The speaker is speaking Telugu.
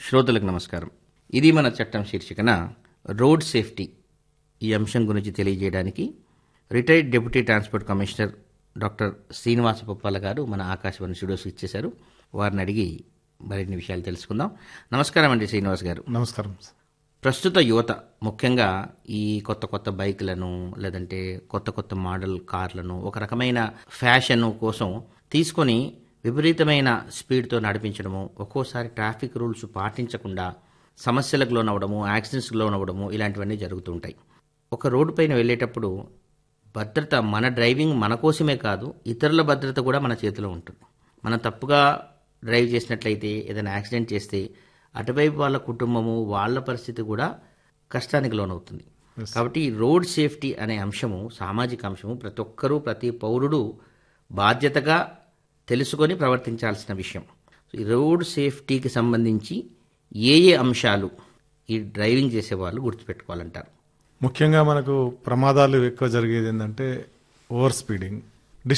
శ్రోతలకు నమస్కారం ఇది మన చట్టం శీర్షికన రోడ్ సేఫ్టీ ఈ అంశం గురించి తెలియజేయడానికి retired deputy transport commissioner doctor Srinivasa Poppala garu మన ఆకాశవాణి స్టూడియోస్ ఇచ్చేశారు వారిని అడిగి మరిన్ని విషయాలు తెలుసుకుందాం నమస్కారం అండి శ్రీనివాస్ గారు నమస్కారం ప్రస్తుత యువత ముఖ్యంగా ఈ కొత్త కొత్త బైకులను లేదంటే కొత్త కొత్త మోడల్ కార్లను ఒక రకమైన ఫ్యాషన్ కోసం తీసుకొని విపరీతమైన స్పీడ్తో నడిపించడము ఒక్కోసారి ట్రాఫిక్ రూల్స్ పాటించకుండా సమస్యలకు లోనవ్వడము యాక్సిడెంట్స్కి లోనవ్వడము ఇలాంటివన్నీ జరుగుతూ ఉంటాయి ఒక రోడ్డు పైన వెళ్ళేటప్పుడు భద్రత మన డ్రైవింగ్ మన కోసమే కాదు ఇతరుల భద్రత కూడా మన చేతిలో ఉంటుంది మనం తప్పుగా డ్రైవ్ చేసినట్లయితే ఏదైనా యాక్సిడెంట్ చేస్తే అటువైపు వాళ్ళ కుటుంబము వాళ్ళ పరిస్థితి కూడా కష్టానికి లోనవుతుంది కాబట్టి ఈ రోడ్ సేఫ్టీ అనే అంశము సామాజిక అంశము ప్రతి ఒక్కరూ ప్రతి పౌరుడు బాధ్యతగా తెలుసుకొని ప్రవర్తించాల్సిన విషయం ఈ రోడ్ సేఫ్టీకి సంబంధించి ఏ ఏ అంశాలు ఈ డ్రైవింగ్ చేసే వాళ్ళు గుర్తుపెట్టుకోవాలంటారు ముఖ్యంగా మనకు ప్రమాదాలు ఎక్కువ జరిగేది ఏంటంటే ఓవర్ స్పీడింగ్